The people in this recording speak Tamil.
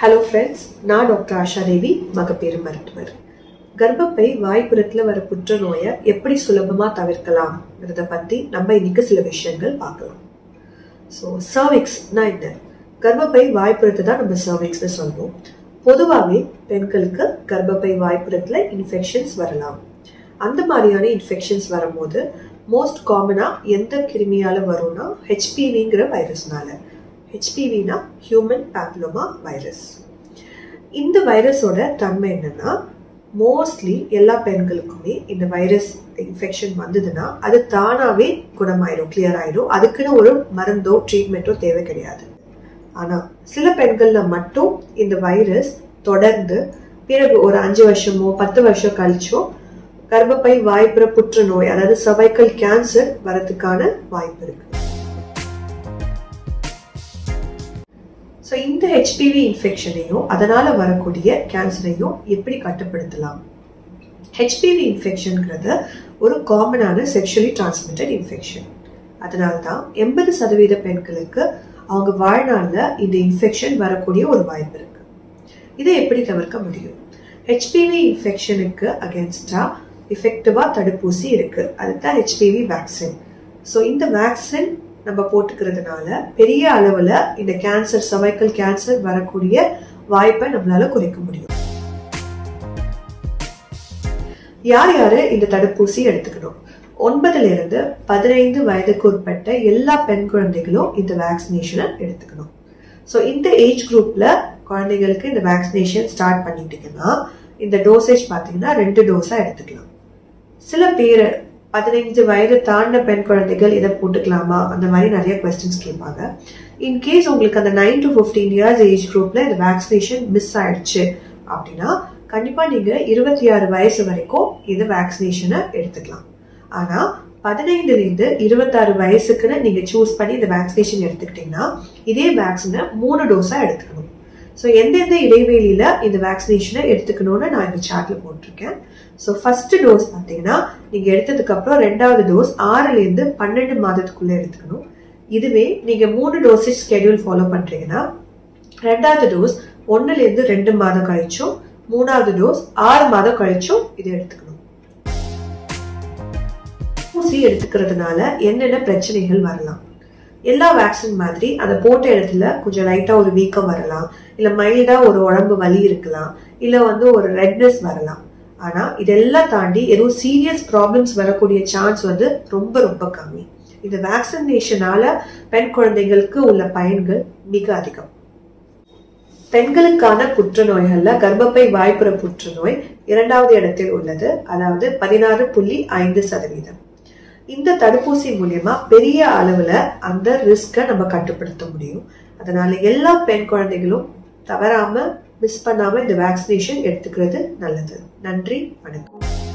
ஹலோ ஃப்ரெண்ட்ஸ் நான் டாக்டர் ஆஷா தேவி மகப்பேறு மருத்துவர் கர்ப்பப்பை வாய்ப்புறத்தில் வர புற்றுநோயை எப்படி சுலபமாக தவிர்க்கலாம்ங்கிறத பற்றி நம்ம இன்னைக்கு சில விஷயங்கள் பார்க்கலாம் ஸோ சர்விக்ஸ்னா என்ன கர்ப்பப்பை வாய்ப்புறத்தை தான் நம்ம சர்விக்ஸ்னு சொல்லுவோம் பொதுவாகவே பெண்களுக்கு கர்ப்பப்பை வாய்ப்புறத்தில் இன்ஃபெக்ஷன்ஸ் வரலாம் அந்த மாதிரியான இன்ஃபெக்ஷன்ஸ் வரும்போது மோஸ்ட் காமனாக எந்த கிருமியால் வரும்னா ஹெச்பிவிங்கிற வைரஸ்னால ஹெச்பிவினா ஹியூமன் பேப்லோமா வைரஸ் இந்த வைரஸோட தன்மை என்னன்னா மோஸ்ட்லி எல்லா பெண்களுக்குமே இந்த வைரஸ் இன்ஃபெக்ஷன் வந்ததுன்னா அது தானாகவே குணமாயிடும் கிளியர் ஆயிடும் அதுக்குன்னு ஒரு மருந்தோ ட்ரீட்மெண்ட்டோ தேவை கிடையாது ஆனால் சில பெண்கள்ல மட்டும் இந்த வைரஸ் தொடர்ந்து பிறகு ஒரு அஞ்சு வருஷமோ பத்து வருஷம் கழிச்சோ கர்ப்பப்பை வாய்ப்புற புற்றுநோய் அதாவது சர்வைக்கல் கேன்சர் வரதுக்கான வாய்ப்பு இருக்கு ஸோ இந்த ஹெச்பிவி இன்ஃபெக்ஷனையும் அதனால வரக்கூடிய கேன்சரையும் எப்படி கட்டுப்படுத்தலாம் ஹெச்பிவி இன்ஃபெக்ஷன்ங்கிறது ஒரு காமனான செக்ஷுவலி டிரான்ஸ்மிட்டட் இன்ஃபெக்ஷன் அதனால தான் எண்பது சதவீத பெண்களுக்கு அவங்க வாழ்நாளில் இந்த இன்ஃபெக்ஷன் வரக்கூடிய ஒரு வாய்ப்பு இருக்கு இதை எப்படி தவிர்க்க முடியும் ஹெச்பிவி இன்ஃபெக்ஷனுக்கு அகேன்ஸ்டா எஃபெக்டிவாக தடுப்பூசி இருக்கு அதுதான் ஹெச்பிவி வேக்சின் ஸோ இந்த வேக்சின் நம்ம போட்டுக்கிறதுனால பெரிய அளவில் இந்த கேன்சர் சர்வைக்கல் கேன்சர் வரக்கூடிய வாய்ப்பை நம்மளால குறைக்க முடியும் யார் யாரு இந்த தடுப்பூசி எடுத்துக்கணும் ஒன்பதுல இருந்து பதினைந்து வயதுக்கு உட்பட்ட எல்லா பெண் குழந்தைகளும் இந்த வேக்சினேஷனை எடுத்துக்கணும் ஸோ இந்த ஏஜ் குரூப்ல குழந்தைங்களுக்கு இந்த வேக்சினேஷன் ஸ்டார்ட் பண்ணிட்டீங்கன்னா இந்த டோசேஜ் பார்த்தீங்கன்னா ரெண்டு டோஸா எடுத்துக்கலாம் சில பேர் பதினைஞ்சு வயது தாண்ட பெண் குழந்தைகள் இதை போட்டுக்கலாமா அந்த மாதிரி நிறைய கொஸ்டின்ஸ் கேட்பாங்க இன்கேஸ் உங்களுக்கு அந்த nine to fifteen years age குரூப்ல இந்த வேக்சினேஷன் மிஸ் ஆயிடுச்சு அப்படின்னா கண்டிப்பா நீங்க இருபத்தி ஆறு வயசு வரைக்கும் இந்த வேக்சினேஷனை எடுத்துக்கலாம் ஆனா பதினைந்துல இருந்து இருபத்தாறு வயசுக்குன்னு நீங்க சூஸ் பண்ணி இந்த வேக்சினேஷன் எடுத்துக்கிட்டீங்கன்னா இதே வேக்சினை மூணு டோஸா எடுத்துக்கணும் ஸோ எந்தெந்த இடைவெளியில இந்த வேக்சினேஷனை எடுத்துக்கணும்னு நான் இந்த சார்ட்ல போட்டிருக்கேன் ஸோ ஃபர்ஸ்ட் டோஸ் பார்த்தீங்கன்னா நீங்க எடுத்ததுக்கு அப்புறம் ரெண்டாவது டோஸ் ஆறுல இருந்து பன்னெண்டு மாதத்துக்குள்ள எடுத்துக்கணும் இதுவே நீங்க மூணு டோசேஜ் ஸ்கெடியூல் ஃபாலோ பண்றீங்கன்னா ரெண்டாவது டோஸ் ஒன்னுல இருந்து ரெண்டு மாதம் கழிச்சும் மூணாவது டோஸ் ஆறு மாதம் கழிச்சும் இது எடுத்துக்கணும் ஊசி எடுத்துக்கிறதுனால என்னென்ன பிரச்சனைகள் வரலாம் எல்லா வேக்சின் மாதிரி அதை போட்ட இடத்துல கொஞ்சம் லைட்டா ஒரு வீக்கம் வரலாம் இல்ல மைல்டா ஒரு உடம்பு வலி இருக்கலாம் இல்ல வந்து ஒரு ரெட்னஸ் வரலாம் ஆனா இதெல்லாம் தாண்டி எதுவும் சீரியஸ் ப்ராப்ளம்ஸ் வரக்கூடிய சான்ஸ் வந்து ரொம்ப ரொம்ப கம்மி இந்த வேக்சினேஷனால பெண் குழந்தைகளுக்கு உள்ள பயன்கள் மிக அதிகம் பெண்களுக்கான புற்றுநோய்கள்ல கர்ப்பப்பை வாய்ப்புற புற்றுநோய் இரண்டாவது இடத்தில் உள்ளது அதாவது பதினாறு புள்ளி ஐந்து சதவீதம் இந்த தடுப்பூசி மூலியமா பெரிய அளவுல அந்த ரிஸ்கை நம்ம கட்டுப்படுத்த முடியும் அதனால எல்லா பெண் குழந்தைகளும் தவறாம மிஸ் பண்ணாம இந்த வேக்சினேஷன் எடுத்துக்கிறது நல்லது நன்றி வணக்கம்